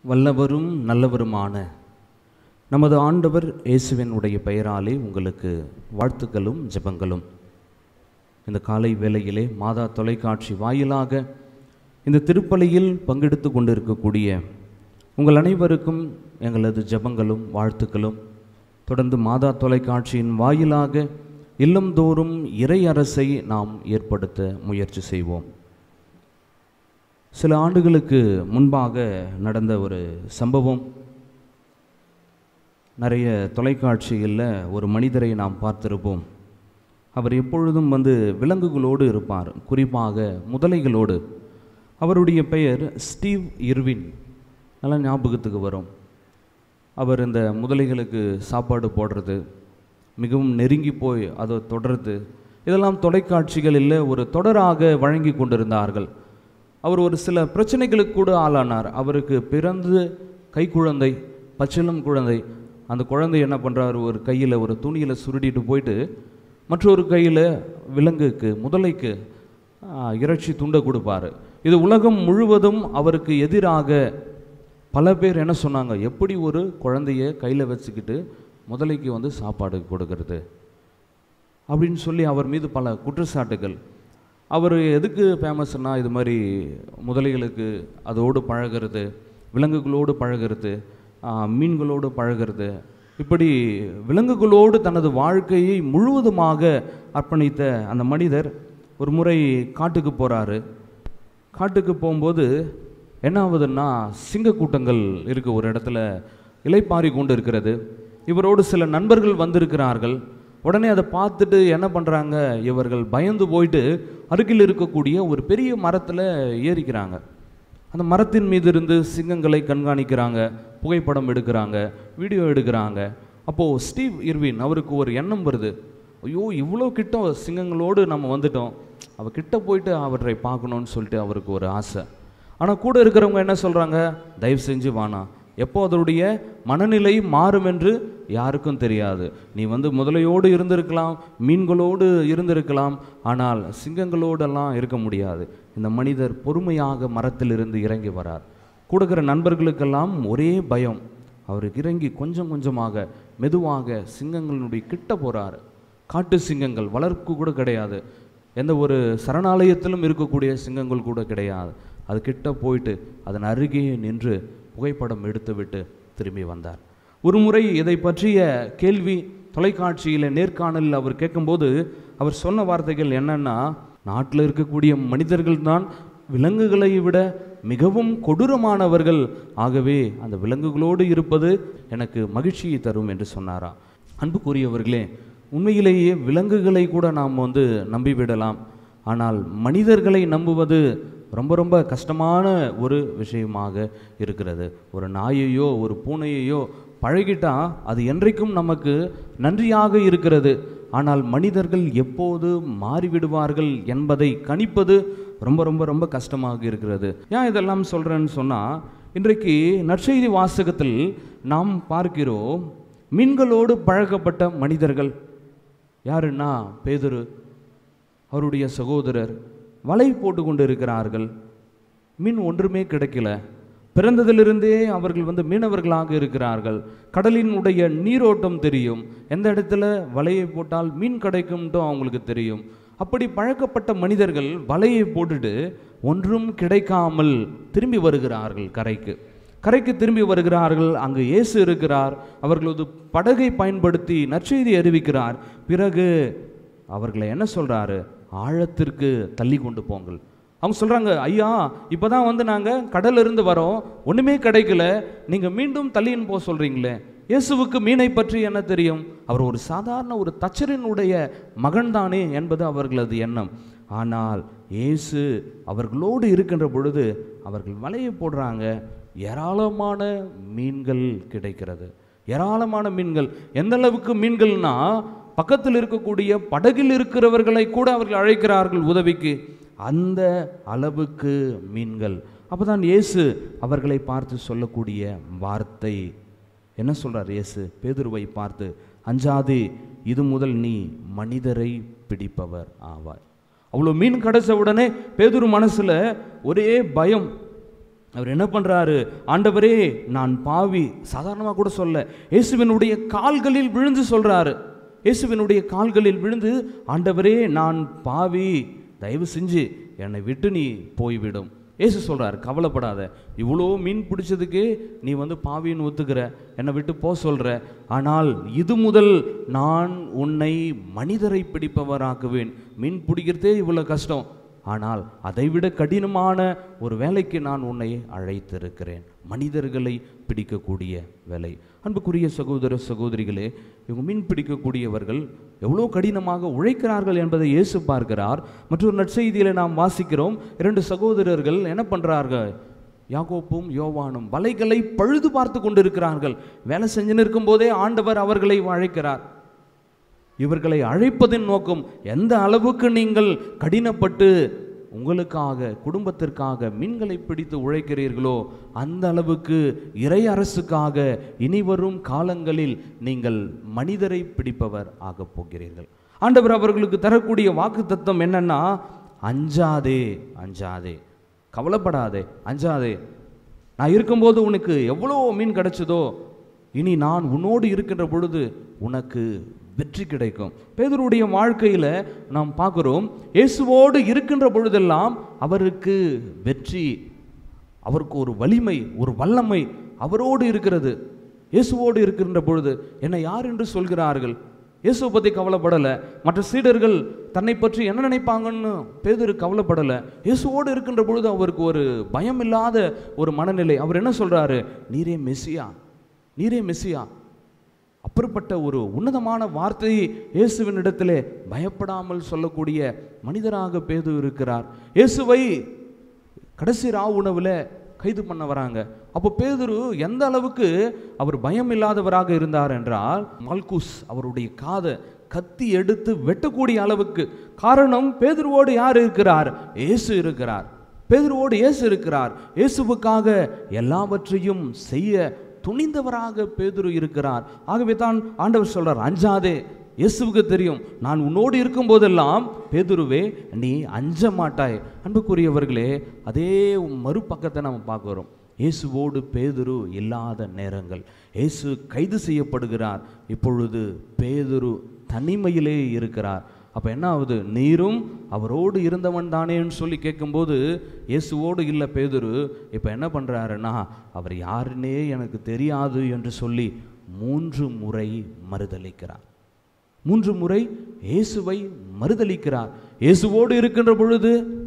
வல்லவரும் நல்லவருமான நமது ஆண்டவர் இயேசுவினுடைய பெயராலே உங்களுக்கு வாழ்த்துக்களும் ஜெபங்களும் இந்த காலை வேளையிலே மாதா தொலைக்காட்சி வாயிலாக இந்த திருப்பலியில் பங்கெடுத்து கொண்டிருக்கக்கூடிய உங்கள் அனைவருக்கும் எங்களது ஜெபங்களும் வாழ்த்துக்களும் தொடர்ந்து மாதா தொலைக்காட்சியின் வாயிலாக இல்லந்தோறும் இறை அரசை நாம் ஏற்படுத்த முயற்சி செய்வோம் சில ஆண்டுகளுக்கு முன்பாக நடந்த ஒரு சம்பவம் நிறைய தொலைக்காட்சிகளில் ஒரு மனிதரை நாம் பார்த்திருப்போம் அவர் எப்பொழுதும் வந்து விலங்குகளோடு இருப்பார் குறிப்பாக முதலைகளோடு அவருடைய பெயர் ஸ்டீவ் இர்வின் நல்லா ஞாபகத்துக்கு வரும் அவர் இந்த முதலைகளுக்கு சாப்பாடு போடுறது மிகவும் நெருங்கி போய் அதை தொடர்றது இதெல்லாம் தொலைக்காட்சிகளில் ஒரு தொடராக வழங்கி கொண்டிருந்தார்கள் அவர் ஒரு சில பிரச்சனைகளுக்கு கூட ஆளானார் அவருக்கு பிறந்து கைக்குழந்தை பச்சிளம் குழந்தை அந்த குழந்தை என்ன பண்ணுறாரு ஒரு கையில் ஒரு துணியில் சுருட்டிட்டு போயிட்டு மற்றொரு கையில் விலங்குக்கு முதலைக்கு ஆ, இறைச்சி துண்டை கொடுப்பாரு இது உலகம் முழுவதும் அவருக்கு எதிராக பல பேர் என்ன சொன்னாங்க எப்படி ஒரு குழந்தைய கையில் வச்சுக்கிட்டு முதலைக்கு வந்து சாப்பாடு கொடுக்கறது அப்படின்னு சொல்லி அவர் மீது பல குற்றச்சாட்டுகள் அவர் எதுக்கு ஃபேமஸ்னா இது மாதிரி முதலைகளுக்கு அதோடு பழகிறது விலங்குகளோடு பழகிறது ஆ, மீன்களோடு பழகிறது இப்படி விலங்குகளோடு தனது வாழ்க்கையை முழுவதுமாக அர்ப்பணித்த அந்த மனிதர் ஒரு முறை காட்டுக்கு போகிறாரு காட்டுக்கு போகும்போது என்ன ஆகுதுன்னா சிங்க கூட்டங்கள் இருக்கு ஒரு இடத்துல இலைப்பாரி கொண்டு இருக்கிறது இவரோடு சில நண்பர்கள் வந்திருக்கிறார்கள் உடனே அதை பார்த்துட்டு என்ன பண்ணுறாங்க இவர்கள் பயந்து போயிட்டு அருகில் இருக்கக்கூடிய ஒரு பெரிய மரத்தில் ஏறிக்கிறாங்க அந்த மரத்தின் மீது இருந்து சிங்கங்களை கண்காணிக்கிறாங்க புகைப்படம் எடுக்கிறாங்க வீடியோ எடுக்கிறாங்க அப்போது ஸ்டீவ் இர்வின் அவருக்கு ஒரு எண்ணம் வருது ஐயோ இவ்வளோ கிட்ட சிங்கங்களோடு நம்ம வந்துட்டோம் அவ கிட்ட போயிட்டு அவற்றை பார்க்கணும்னு சொல்லிட்டு அவருக்கு ஒரு ஆசை ஆனால் கூட இருக்கிறவங்க என்ன சொல்கிறாங்க தயவு செஞ்சு வானா எப்போ அதனுடைய மனநிலை மாறும் என்று யாருக்கும் தெரியாது நீ வந்து முதலையோடு இருந்திருக்கலாம் மீன்களோடு இருந்திருக்கலாம் ஆனால் சிங்கங்களோடெல்லாம் இருக்க முடியாது இந்த மனிதர் பொறுமையாக மரத்திலிருந்து இறங்கி வரார் கொடுக்கிற நண்பர்களுக்கெல்லாம் ஒரே பயம் அவருக்கு இறங்கி கொஞ்சம் கொஞ்சமாக மெதுவாக சிங்கங்களுடைய கிட்ட போகிறாரு காட்டு சிங்கங்கள் வளர்ப்பு கூட கிடையாது எந்த ஒரு சரணாலயத்திலும் இருக்கக்கூடிய சிங்கங்கள் கூட கிடையாது அது கிட்ட போயிட்டு அதன் அருகே நின்று புகைப்படம் எடுத்துவிட்டு திரும்பி வந்தார் ஒரு முறை இதை பற்றிய கேள்வி தொலைக்காட்சியில் நேர்காணலில் அவர் கேட்கும்போது அவர் சொன்ன வார்த்தைகள் என்னன்னா நாட்டில் இருக்கக்கூடிய மனிதர்கள் தான் விலங்குகளை விட மிகவும் கொடூரமானவர்கள் ஆகவே அந்த விலங்குகளோடு இருப்பது எனக்கு மகிழ்ச்சியை தரும் என்று சொன்னாரா அன்புக்குரியவர்களே உண்மையிலேயே விலங்குகளை கூட நாம் வந்து நம்பிவிடலாம் ஆனால் மனிதர்களை நம்புவது ரொம்ப ரொம்ப கஷ்டமான ஒரு விஷயமாக இருக்கிறது ஒரு நாயையோ ஒரு பூனையையோ பழகிட்டா அது என்றைக்கும் நமக்கு நன்றியாக இருக்கிறது ஆனால் மனிதர்கள் எப்போது மாறிவிடுவார்கள் என்பதை கணிப்பது ரொம்ப ரொம்ப ரொம்ப கஷ்டமாக இருக்கிறது ஏன் இதெல்லாம் சொல்கிறேன்னு சொன்னால் இன்றைக்கு நற்செய்தி வாசகத்தில் நாம் பார்க்கிறோம் மீன்களோடு பழக்கப்பட்ட மனிதர்கள் யாருன்னா பேதுரு அவருடைய சகோதரர் வலை போட்டு கொண்டு இருக்கிறார்கள் மீன் ஒன்றுமே கிடைக்கல பிறந்ததிலிருந்தே அவர்கள் வந்து மீனவர்களாக இருக்கிறார்கள் கடலினுடைய நீரோட்டம் தெரியும் எந்த இடத்துல வலையை போட்டால் மீன் கிடைக்கும்ட்டும் அவங்களுக்கு தெரியும் அப்படி பழக்கப்பட்ட மனிதர்கள் வலையை போட்டுட்டு ஒன்றும் கிடைக்காமல் திரும்பி வருகிறார்கள் கரைக்கு கரைக்கு திரும்பி வருகிறார்கள் அங்கு இயேசு இருக்கிறார் அவர்களது படகை பயன்படுத்தி நற்செய்தி அறிவிக்கிறார் பிறகு அவர்களை என்ன சொல்றாரு ஆழத்திற்கு தள்ளி கொண்டு போங்கள் அவங்க சொல்றாங்க ஐயா இப்பதான் வந்து நாங்க கடல்ல இருந்து வரோம் ஒண்ணுமே கிடைக்கல நீங்க மீண்டும் தள்ளின்னு போக சொல்றீங்களே இயேசுவுக்கு மீனை பற்றி என்ன தெரியும் அவர் ஒரு சாதாரண ஒரு தச்சரினுடைய மகன்தானே என்பது அவர்களது எண்ணம் ஆனால் இயேசு அவர்களோடு இருக்கின்ற பொழுது அவர்கள் வலையை போடுறாங்க ஏராளமான மீன்கள் கிடைக்கிறது ஏராளமான மீன்கள் எந்த அளவுக்கு மீன்கள்னா பக்கத்தில் இருக்கக்கூடிய படகில் இருக்கிறவர்களை கூட அவர்கள் அழைக்கிறார்கள் உதவிக்கு அந்த அளவுக்கு மீன்கள் அப்பதான் இயேசு அவர்களை பார்த்து சொல்லக்கூடிய வார்த்தை என்ன சொல்றார் இயேசு பேதுருவை பார்த்து அஞ்சாதே இது முதல் நீ மனிதரை பிடிப்பவர் ஆவாய் அவ்வளோ மீன் கிடைச்ச உடனே பேதுரு மனசுல ஒரே பயம் அவர் என்ன பண்றாரு ஆண்டவரே நான் பாவி சாதாரணமாக கூட சொல்ல இயேசுவினுடைய கால்களில் விழுந்து சொல்றாரு இயேசுவினுடைய கால்களில் விழுந்து ஆண்டவரே நான் பாவி தயவு செஞ்சு என்னை விட்டு நீ போய்விடும் இயேசு சொல்றாரு கவலைப்படாத இவ்வளோ மீன் பிடிச்சதுக்கே நீ வந்து பாவின்னு ஒத்துக்கிற என்னை விட்டு போ சொல்ற ஆனால் இது முதல் நான் உன்னை மனிதரை பிடிப்பவராக்குவேன் மீன் பிடிக்கிறதே இவ்வளோ கஷ்டம் ஆனால் அதைவிட கடினமான ஒரு வேலைக்கு நான் உன்னை அழைத்திருக்கிறேன் மனிதர்களை பிடிக்கக்கூடிய வேலை அன்புக்குரிய சகோதர சகோதரிகளே இவங்க மீன் பிடிக்கக்கூடியவர்கள் எவ்வளோ கடினமாக உழைக்கிறார்கள் என்பதை இயேசு பார்க்கிறார் மற்றொரு நற்செய்தியில் நாம் வாசிக்கிறோம் இரண்டு சகோதரர்கள் என்ன பண்ணுறார்கள் யாகோப்பும் யோவானும் வலைகளை பழுது பார்த்து கொண்டிருக்கிறார்கள் வேலை செஞ்சுன்னு இருக்கும்போதே ஆண்டவர் அவர்களை அழைக்கிறார் இவர்களை அழைப்பதின் நோக்கம் எந்த அளவுக்கு நீங்கள் கடினப்பட்டு உங்களுக்காக குடும்பத்திற்காக மீன்களை பிடித்து உழைக்கிறீர்களோ அந்த அளவுக்கு இறை அரசுக்காக இனிவரும் காலங்களில் நீங்கள் மனிதரை பிடிப்பவர் ஆகப் போகிறீர்கள் ஆண்டவர் அவர்களுக்கு தரக்கூடிய வாக்கு தத்துவம் என்னன்னா அஞ்சாதே அஞ்சாதே கவலைப்படாதே அஞ்சாதே நான் இருக்கும்போது உனக்கு எவ்வளோ மீன் கிடைச்சதோ இனி நான் உன்னோடு இருக்கின்ற பொழுது உனக்கு வெற்றி கிடைக்கும் பேதருடைய வாழ்க்கையில் நாம் பார்க்குறோம் இயேசுவோடு இருக்கின்ற பொழுதெல்லாம் அவருக்கு வெற்றி அவருக்கு ஒரு வலிமை ஒரு வல்லமை அவரோடு இருக்கிறது இயேசுவோடு இருக்கின்ற பொழுது என்னை யார் என்று சொல்கிறார்கள் இயேசுவை பற்றி கவலைப்படலை மற்ற சீடர்கள் தன்னை பற்றி என்ன நினைப்பாங்கன்னு பேதரு கவலைப்படலை இயேசுவோடு இருக்கின்ற பொழுது அவருக்கு ஒரு பயம் இல்லாத ஒரு மனநிலை அவர் என்ன சொல்றாரு நீரே மெஸ்ஸியா நீரே மெஸ்ஸியா அப்படிப்பட்ட ஒரு உன்னதமான வார்த்தையை இயேசுவின் இடத்திலே பயப்படாமல் சொல்லக்கூடிய மனிதராக பேது இருக்கிறார் இயேசுவை கடைசி ராவு உணவில் கைது பண்ண வராங்க அப்போ பேதுரு எந்த அளவுக்கு அவர் பயம் இல்லாதவராக இருந்தார் என்றால் மல்குஸ் அவருடைய காதை கத்தி எடுத்து வெட்டக்கூடிய அளவுக்கு காரணம் பேதுருவோடு யார் இருக்கிறார் இயேசு இருக்கிறார் பேதுருவோடு இயேசு இருக்கிறார் இயேசுவுக்காக எல்லாவற்றையும் செய்ய துணிந்தவராக பேதுரு இருக்கிறார் ஆகவே தான் ஆண்டவர் சொல்றார் அஞ்சாதே இயேசுவுக்கு தெரியும் நான் உன்னோடு இருக்கும் போதெல்லாம் பேதுருவே நீ அஞ்ச மாட்டாய் அன்புக்குரியவர்களே அதே மறுபக்கத்தை நம்ம பார்க்குறோம் இயேசுவோடு பேதுரு இல்லாத நேரங்கள் இயேசு கைது செய்யப்படுகிறார் இப்பொழுது பேதுரு தனிமையிலே இருக்கிறார் அப்போ என்ன ஆகுது நீரும் அவரோடு இருந்தவன் தானேன்னு சொல்லி கேட்கும்போது இயேசுவோடு இல்லை பேதுரு இப்போ என்ன பண்ணுறாருன்னா அவர் யாருன்னே எனக்கு தெரியாது என்று சொல்லி மூன்று முறை மறுதளிக்கிறார் மூன்று முறை இயேசுவை மறுதளிக்கிறார் இயேசுவோடு இருக்கின்ற பொழுது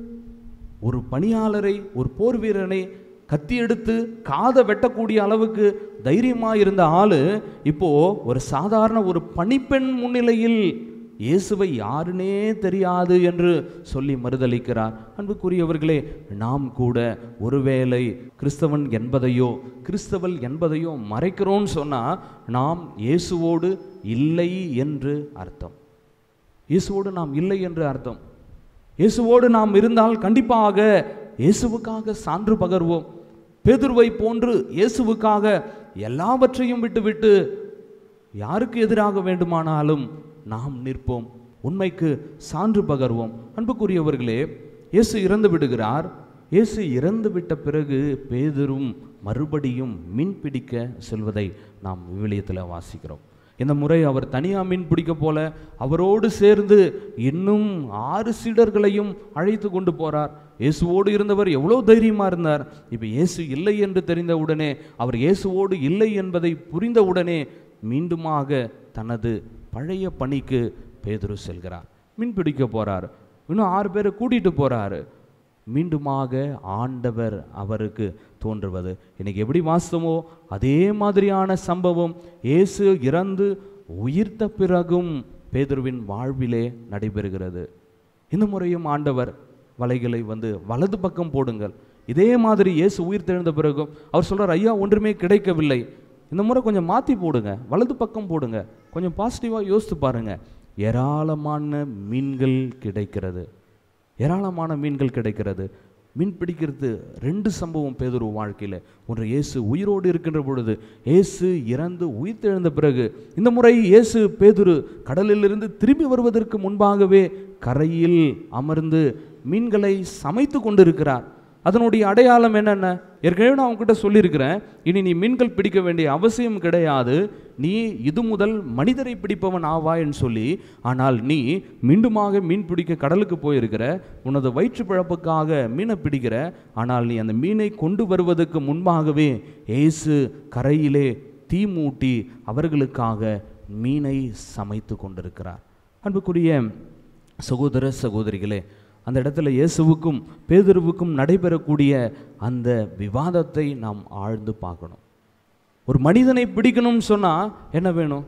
ஒரு பணியாளரை ஒரு போர் வீரனை கத்தி எடுத்து காதை வெட்டக்கூடிய அளவுக்கு தைரியமா இருந்த ஆளு இப்போ ஒரு சாதாரண ஒரு பணிப்பெண் முன்னிலையில் இயேசுவை யாருனே தெரியாது என்று சொல்லி மறுதளிக்கிறார் அன்புக்குரியவர்களே நாம் கூட ஒருவேளை கிறிஸ்தவன் என்பதையோ கிறிஸ்தவல் என்பதையோ மறைக்கிறோன்னு சொன்னால் நாம் இயேசுவோடு இல்லை என்று அர்த்தம் இயேசுவோடு நாம் இல்லை என்று அர்த்தம் இயேசுவோடு நாம் இருந்தால் கண்டிப்பாக இயேசுவுக்காக சான்று பகர்வோம் பேதுருவை போன்று இயேசுவுக்காக எல்லாவற்றையும் விட்டுவிட்டு யாருக்கு எதிராக வேண்டுமானாலும் நாம் நிற்போம் உண்மைக்கு சான்று பகர்வோம் அன்புக்குரியவர்களே இயேசு இறந்து விடுகிறார் இயேசு இறந்து விட்ட பிறகு பேதரும் மறுபடியும் மீன் பிடிக்க செல்வதை நாம் விவிலியத்தில் வாசிக்கிறோம் இந்த முறை அவர் தனியாக மீன் பிடிக்க போல அவரோடு சேர்ந்து இன்னும் ஆறு சீடர்களையும் அழைத்து கொண்டு போறார் இயேசுவோடு இருந்தவர் எவ்வளோ தைரியமாக இருந்தார் இப்போ இயேசு இல்லை என்று தெரிந்தவுடனே அவர் இயேசுவோடு இல்லை என்பதை புரிந்தவுடனே மீண்டுமாக தனது பழைய பணிக்கு பேதுரு செல்கிறார் மீன் பிடிக்க போறார் இன்னும் ஆறு பேரை கூட்டிட்டு போறாரு மீண்டுமாக ஆண்டவர் அவருக்கு தோன்றுவது இன்னைக்கு எப்படி வாஸ்தவமோ அதே மாதிரியான சம்பவம் இயேசு இறந்து உயிர்த்த பிறகும் பேதுருவின் வாழ்விலே நடைபெறுகிறது இந்த முறையும் ஆண்டவர் வலைகளை வந்து வலது பக்கம் போடுங்கள் இதே மாதிரி இயேசு உயிர் தெழுந்த பிறகும் அவர் சொல்றார் ஐயா ஒன்றுமே கிடைக்கவில்லை இந்த முறை கொஞ்சம் மாற்றி போடுங்க வலது பக்கம் போடுங்க கொஞ்சம் பாசிட்டிவாக யோசித்து பாருங்க ஏராளமான மீன்கள் கிடைக்கிறது ஏராளமான மீன்கள் கிடைக்கிறது மீன் பிடிக்கிறது ரெண்டு சம்பவம் பேதுரு வாழ்க்கையில் ஒன்று இயேசு உயிரோடு இருக்கின்ற பொழுது இயேசு இறந்து உயிர் தெழுந்த பிறகு இந்த முறை இயேசு பேதுரு கடலிலிருந்து திரும்பி வருவதற்கு முன்பாகவே கரையில் அமர்ந்து மீன்களை சமைத்து கொண்டிருக்கிறார் அதனுடைய அடையாளம் என்னென்ன ஏற்கனவே நான் உங்ககிட்ட சொல்லியிருக்கிறேன் இனி நீ மீன்கள் பிடிக்க வேண்டிய அவசியம் கிடையாது நீ இது முதல் மனிதரை பிடிப்பவன் ஆவாய்ன்னு சொல்லி ஆனால் நீ மீண்டுமாக மீன் பிடிக்க கடலுக்கு போயிருக்கிற உனது வயிற்று பிழப்புக்காக மீனை பிடிக்கிற ஆனால் நீ அந்த மீனை கொண்டு வருவதற்கு முன்பாகவே இயேசு கரையிலே தீ மூட்டி அவர்களுக்காக மீனை சமைத்து கொண்டிருக்கிறார் அன்புக்குரிய சகோதர சகோதரிகளே அந்த இடத்துல இயேசுவுக்கும் பேதுருவுக்கும் நடைபெறக்கூடிய அந்த விவாதத்தை நாம் ஆழ்ந்து பார்க்கணும் ஒரு மனிதனை பிடிக்கணும்னு சொன்னால் என்ன வேணும்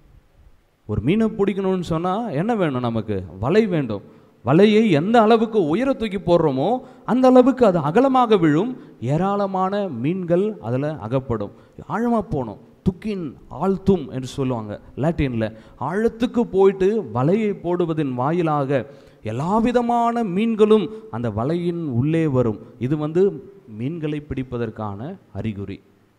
ஒரு மீனை பிடிக்கணும்னு சொன்னால் என்ன வேணும் நமக்கு வலை வேண்டும் வலையை எந்த அளவுக்கு உயர தூக்கி போடுறோமோ அந்த அளவுக்கு அது அகலமாக விழும் ஏராளமான மீன்கள் அதில் அகப்படும் ஆழமாக போகணும் துக்கின் ஆழ்த்தும் என்று சொல்லுவாங்க லாட்டினில் ஆழத்துக்கு போயிட்டு வலையை போடுவதன் வாயிலாக எல்லா விதமான மீன்களும் அந்த வலையின் உள்ளே வரும் இது வந்து மீன்களை பிடிப்பதற்கான அறிகுறி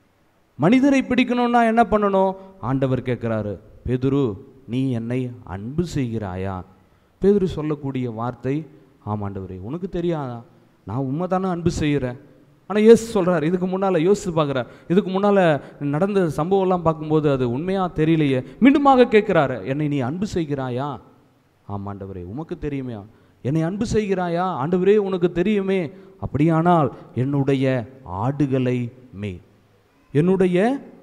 மனிதரை பிடிக்கணும்னா என்ன பண்ணணும் ஆண்டவர் கேட்குறாரு பேதுரு நீ என்னை அன்பு செய்கிறாயா பேதுரு சொல்லக்கூடிய வார்த்தை ஆமாண்டவரே உனக்கு தெரியாதா நான் உண்மை தானே அன்பு செய்கிறேன் ஆனால் யோசி சொல்கிறார் இதுக்கு முன்னால் யோசித்து பார்க்குறார் இதுக்கு முன்னால் நடந்த சம்பவம்லாம் பார்க்கும்போது அது உண்மையாக தெரியலையே மீண்டுமாக கேட்குறாரு என்னை நீ அன்பு செய்கிறாயா ஆமாண்டவரே உமக்கு தெரியுமே என்னை அன்பு செய்கிறாயா ஆண்டவரே உனக்கு தெரியுமே அப்படியானால் என்னுடைய ஆடுகளை மே என்னுடைய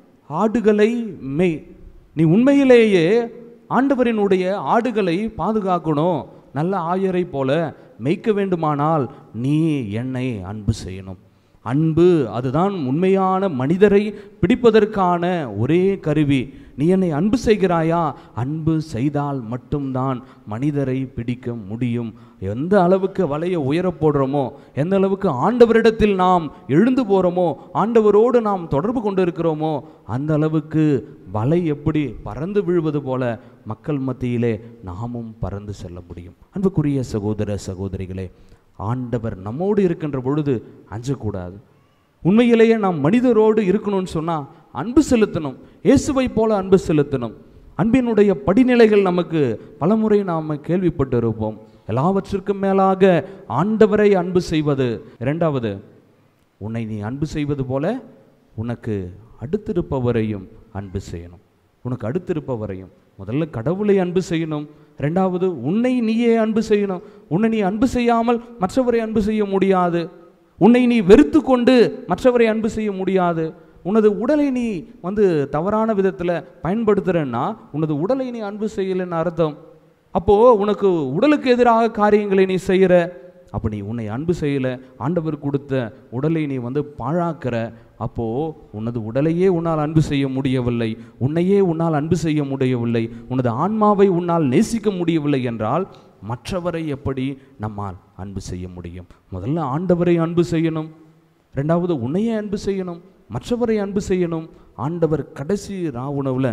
ஆடுகளை மெய் நீ உண்மையிலேயே ஆண்டவரினுடைய ஆடுகளை பாதுகாக்கணும் நல்ல ஆயரை போல மேய்க்க வேண்டுமானால் நீ என்னை அன்பு செய்யணும் அன்பு அதுதான் உண்மையான மனிதரை பிடிப்பதற்கான ஒரே கருவி நீ என்னை அன்பு செய்கிறாயா அன்பு செய்தால் மட்டும்தான் மனிதரை பிடிக்க முடியும் எந்த அளவுக்கு வலையை உயரப் போடுறோமோ எந்த அளவுக்கு ஆண்டவரிடத்தில் நாம் எழுந்து போகிறோமோ ஆண்டவரோடு நாம் தொடர்பு கொண்டு இருக்கிறோமோ அந்த அளவுக்கு வலை எப்படி பறந்து விழுவது போல மக்கள் மத்தியிலே நாமும் பறந்து செல்ல முடியும் அன்புக்குரிய சகோதர சகோதரிகளே ஆண்டவர் நம்மோடு இருக்கின்ற பொழுது அஞ்சக்கூடாது உண்மையிலேயே நாம் மனிதரோடு இருக்கணும்னு சொன்னால் அன்பு செலுத்தணும் இயேசுவை போல அன்பு செலுத்தணும் அன்பினுடைய படிநிலைகள் நமக்கு பலமுறை நாம் கேள்விப்பட்டு இருப்போம் எல்லாவற்றிற்கும் மேலாக ஆண்டவரை அன்பு செய்வது இரண்டாவது உன்னை நீ அன்பு செய்வது போல உனக்கு அடுத்திருப்பவரையும் அன்பு செய்யணும் உனக்கு அடுத்திருப்பவரையும் முதல்ல கடவுளை அன்பு செய்யணும் ரெண்டாவது உன்னை நீயே அன்பு செய்யணும் உன்னை நீ அன்பு செய்யாமல் மற்றவரை அன்பு செய்ய முடியாது உன்னை நீ வெறுத்து கொண்டு மற்றவரை அன்பு செய்ய முடியாது உனது உடலை நீ வந்து தவறான விதத்தில் பயன்படுத்துகிறன்னா உனது உடலை நீ அன்பு செய்யலைன்னு அர்த்தம் அப்போது உனக்கு உடலுக்கு எதிராக காரியங்களை நீ செய்கிற அப்போ நீ உன்னை அன்பு செய்யலை ஆண்டவர் கொடுத்த உடலை நீ வந்து பாழாக்கிற அப்போது உனது உடலையே உன்னால் அன்பு செய்ய முடியவில்லை உன்னையே உன்னால் அன்பு செய்ய முடியவில்லை உனது ஆன்மாவை உன்னால் நேசிக்க முடியவில்லை என்றால் மற்றவரை எப்படி நம்மால் அன்பு செய்ய முடியும் முதல்ல ஆண்டவரை அன்பு செய்யணும் ரெண்டாவது உன்னையே அன்பு செய்யணும் மற்றவரை அன்பு செய்யணும் ஆண்டவர் கடைசி ராவுணவில்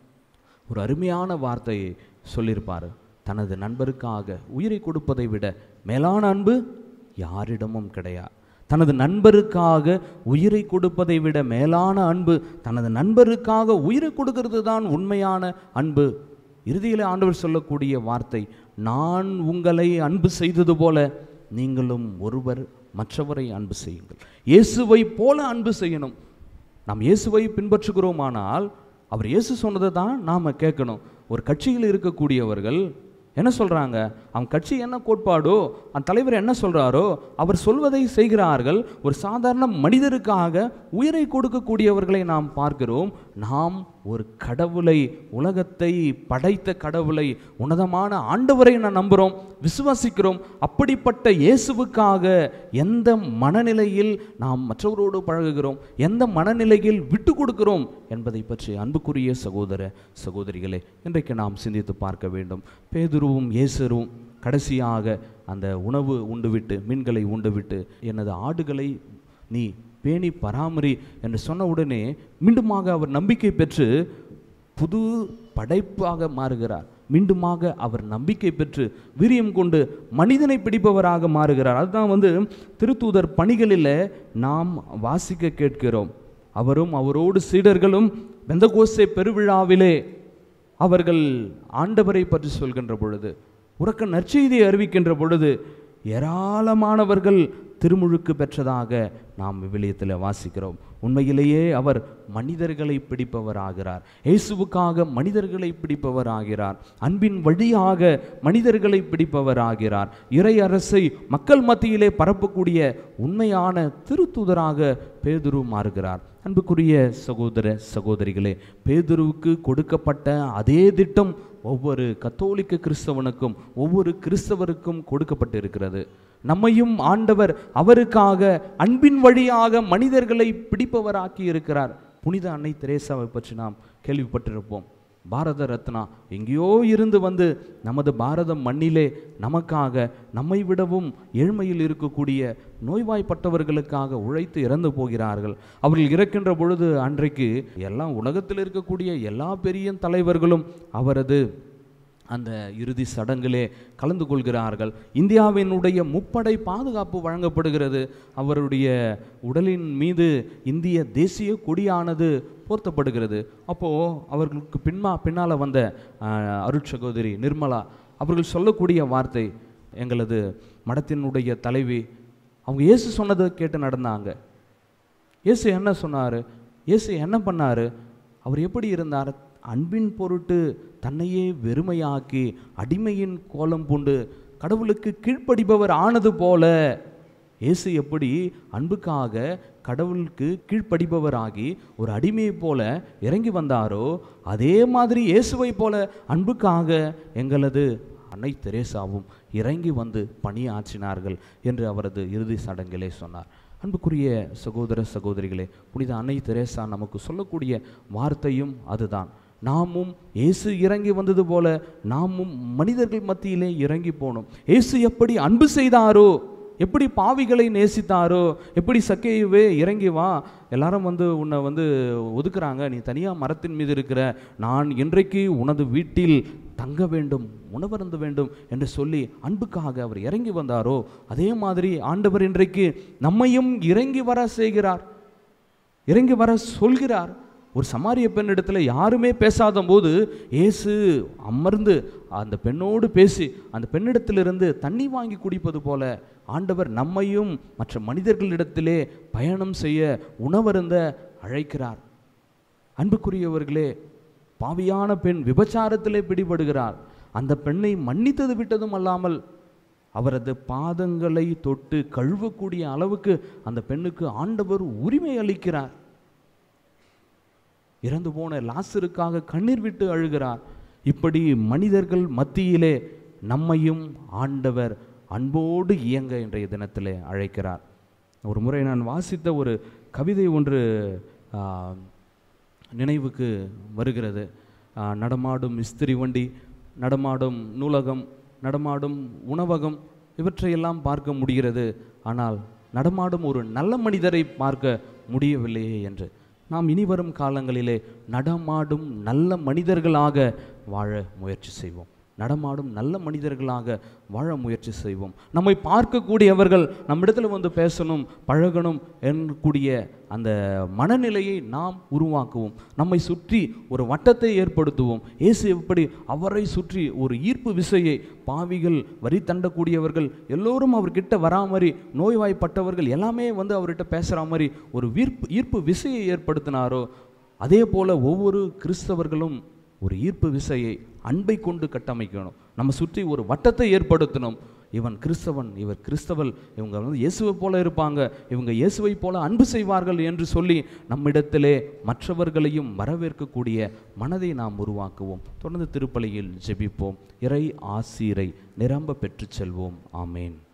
ஒரு அருமையான வார்த்தையை சொல்லியிருப்பார் தனது நண்பருக்காக உயிரை கொடுப்பதை விட மேலான அன்பு யாரிடமும் கிடையாது தனது நண்பருக்காக உயிரை கொடுப்பதை விட மேலான அன்பு தனது நண்பருக்காக உயிரை கொடுக்கிறது தான் உண்மையான அன்பு இறுதியில் ஆண்டவர் சொல்லக்கூடிய வார்த்தை நான் உங்களை அன்பு செய்தது போல நீங்களும் ஒருவர் மற்றவரை அன்பு செய்யுங்கள் இயேசுவை போல அன்பு செய்யணும் நாம் இயேசுவை பின்பற்றுகிறோமானால் அவர் இயேசு சொன்னதை தான் நாம் கேட்கணும் ஒரு கட்சியில் இருக்கக்கூடியவர்கள் என்ன சொல்கிறாங்க அவன் கட்சி என்ன கோட்பாடோ அந்த தலைவர் என்ன சொல்கிறாரோ அவர் சொல்வதை செய்கிறார்கள் ஒரு சாதாரண மனிதருக்காக உயிரை கொடுக்கக்கூடியவர்களை நாம் பார்க்கிறோம் நாம் ஒரு கடவுளை உலகத்தை படைத்த கடவுளை உன்னதமான ஆண்டவரை நான் நம்புகிறோம் விசுவாசிக்கிறோம் அப்படிப்பட்ட இயேசுவுக்காக எந்த மனநிலையில் நாம் மற்றவரோடு பழகுகிறோம் எந்த மனநிலையில் விட்டு கொடுக்கிறோம் என்பதை பற்றி அன்புக்குரிய சகோதர சகோதரிகளே இன்றைக்கு நாம் சிந்தித்து பார்க்க வேண்டும் பேதுருவும் இயேசரும் கடைசியாக அந்த உணவு உண்டுவிட்டு மீன்களை உண்டுவிட்டு எனது ஆடுகளை நீ பேணி பராமரி என்று சொன்ன உடனே மீண்டுமாக அவர் நம்பிக்கை பெற்று புது படைப்பாக மாறுகிறார் மீண்டுமாக அவர் நம்பிக்கை பெற்று வீரியம் கொண்டு மனிதனை பிடிப்பவராக மாறுகிறார் அதுதான் வந்து திருத்தூதர் பணிகளில் நாம் வாசிக்க கேட்கிறோம் அவரும் அவரோடு சீடர்களும் பெந்தகோசை பெருவிழாவிலே அவர்கள் ஆண்டவரை பற்றி சொல்கின்ற பொழுது உறக்க நற்செய்தியை அறிவிக்கின்ற பொழுது ஏராளமானவர்கள் திருமுழுக்கு பெற்றதாக நாம் விவிலியத்தில் வாசிக்கிறோம் உண்மையிலேயே அவர் மனிதர்களை பிடிப்பவராகிறார் இயேசுவுக்காக மனிதர்களை பிடிப்பவராகிறார் அன்பின் வழியாக மனிதர்களை பிடிப்பவராகிறார் இறை அரசை மக்கள் மத்தியிலே பரப்பக்கூடிய உண்மையான திருத்துதராக பேதுரு மாறுகிறார் அன்புக்குரிய சகோதர சகோதரிகளே பேதுருவுக்கு கொடுக்கப்பட்ட அதே திட்டம் ஒவ்வொரு கத்தோலிக்க கிறிஸ்தவனுக்கும் ஒவ்வொரு கிறிஸ்தவருக்கும் கொடுக்கப்பட்டிருக்கிறது நம்மையும் ஆண்டவர் அவருக்காக அன்பின் வழியாக மனிதர்களை பிடிப்பவராக்கி இருக்கிறார் புனித அன்னை தெரேசாவை பற்றி நாம் கேள்விப்பட்டிருப்போம் பாரத ரத்னா எங்கேயோ இருந்து வந்து நமது பாரத மண்ணிலே நமக்காக நம்மை விடவும் ஏழ்மையில் இருக்கக்கூடிய நோய்வாய்ப்பட்டவர்களுக்காக உழைத்து இறந்து போகிறார்கள் அவர்கள் இறக்கின்ற பொழுது அன்றைக்கு எல்லாம் உலகத்தில் இருக்கக்கூடிய எல்லா பெரிய தலைவர்களும் அவரது அந்த இறுதி சடங்கிலே கலந்து கொள்கிறார்கள் இந்தியாவினுடைய முப்படை பாதுகாப்பு வழங்கப்படுகிறது அவருடைய உடலின் மீது இந்திய தேசிய கொடியானது போர்த்தப்படுகிறது அப்போது அவர்களுக்கு பின்மா பின்னால் வந்த ஆஹ், அருட்சகோதரி நிர்மலா அவர்கள் சொல்லக்கூடிய வார்த்தை எங்களது மடத்தினுடைய தலைவி அவங்க இயேசு சொன்னதை கேட்டு நடந்தாங்க இயேசு என்ன சொன்னார் இயேசு என்ன பண்ணார் அவர் எப்படி இருந்தார் அன்பின் பொருட்டு தன்னையே வெறுமையாக்கி அடிமையின் கோலம் பூண்டு கடவுளுக்கு கீழ்ப்படிபவர் ஆனது போல இயேசு எப்படி அன்புக்காக கடவுளுக்கு கீழ்ப்படிபவராகி ஒரு அடிமையைப் போல இறங்கி வந்தாரோ அதே மாதிரி இயேசுவை போல அன்புக்காக எங்களது அன்னை தெரேசாவும் இறங்கி வந்து பணியாற்றினார்கள் என்று அவரது இறுதி சடங்கிலே சொன்னார் அன்புக்குரிய சகோதர சகோதரிகளே புனித அன்னை தெரேசா நமக்கு சொல்லக்கூடிய வார்த்தையும் அதுதான் நாமும் இயேசு இறங்கி வந்தது போல நாமும் மனிதர்கள் மத்தியிலே இறங்கி போனோம் இயேசு எப்படி அன்பு செய்தாரோ எப்படி பாவிகளை நேசித்தாரோ எப்படி சக்கேயுவே இறங்கி வா எல்லாரும் வந்து உன்னை வந்து ஒதுக்குறாங்க நீ தனியாக மரத்தின் மீது இருக்கிற நான் இன்றைக்கு உனது வீட்டில் தங்க வேண்டும் உணவருந்த வேண்டும் என்று சொல்லி அன்புக்காக அவர் இறங்கி வந்தாரோ அதே மாதிரி ஆண்டவர் இன்றைக்கு நம்மையும் இறங்கி வர செய்கிறார் இறங்கி வர சொல்கிறார் ஒரு சமாரிய பெண்ணிடத்துல யாருமே பேசாத போது இயேசு அமர்ந்து அந்த பெண்ணோடு பேசி அந்த பெண்ணிடத்திலிருந்து தண்ணி வாங்கி குடிப்பது போல ஆண்டவர் நம்மையும் மற்ற மனிதர்களிடத்திலே பயணம் செய்ய உணவருந்த அழைக்கிறார் அன்புக்குரியவர்களே பாவியான பெண் விபச்சாரத்திலே பிடிபடுகிறார் அந்த பெண்ணை மன்னித்தது விட்டதும் அல்லாமல் அவரது பாதங்களை தொட்டு கழுவக்கூடிய அளவுக்கு அந்த பெண்ணுக்கு ஆண்டவர் உரிமை அளிக்கிறார் இறந்து போன லாசருக்காக கண்ணீர் விட்டு அழுகிறார் இப்படி மனிதர்கள் மத்தியிலே நம்மையும் ஆண்டவர் அன்போடு இயங்க இன்றைய தினத்திலே அழைக்கிறார் ஒரு முறை நான் வாசித்த ஒரு கவிதை ஒன்று ஆ, நினைவுக்கு வருகிறது ஆ, நடமாடும் இஸ்திரி வண்டி நடமாடும் நூலகம் நடமாடும் உணவகம் இவற்றையெல்லாம் பார்க்க முடிகிறது ஆனால் நடமாடும் ஒரு நல்ல மனிதரை பார்க்க முடியவில்லையே என்று நாம் இனி வரும் காலங்களிலே நடமாடும் நல்ல மனிதர்களாக வாழ முயற்சி செய்வோம் நடமாடும் நல்ல மனிதர்களாக வாழ முயற்சி செய்வோம் நம்மை பார்க்கக்கூடியவர்கள் நம்மிடத்தில் வந்து பேசணும் பழகணும் என்கூடிய அந்த மனநிலையை நாம் உருவாக்குவோம் நம்மை சுற்றி ஒரு வட்டத்தை ஏற்படுத்துவோம் இயேசு எப்படி அவரை சுற்றி ஒரு ஈர்ப்பு விசையை பாவிகள் வரி தண்டக்கூடியவர்கள் எல்லோரும் அவர்கிட்ட வரா மாதிரி நோய்வாய்ப்பட்டவர்கள் எல்லாமே வந்து அவர்கிட்ட பேசுகிற மாதிரி ஒரு வீர்ப்பு ஈர்ப்பு விசையை ஏற்படுத்தினாரோ அதே போல ஒவ்வொரு கிறிஸ்தவர்களும் ஒரு ஈர்ப்பு விசையை அன்பை கொண்டு கட்டமைக்கணும் நம்ம சுற்றி ஒரு வட்டத்தை ஏற்படுத்தணும் இவன் கிறிஸ்தவன் இவர் கிறிஸ்தவல் இவங்க வந்து இயேசுவை போல இருப்பாங்க இவங்க இயேசுவை போல அன்பு செய்வார்கள் என்று சொல்லி நம்மிடத்திலே மற்றவர்களையும் வரவேற்கக்கூடிய மனதை நாம் உருவாக்குவோம் தொடர்ந்து திருப்பலியில் ஜெபிப்போம் இறை ஆசீரை நிரம்ப பெற்றுச் செல்வோம் ஆமேன்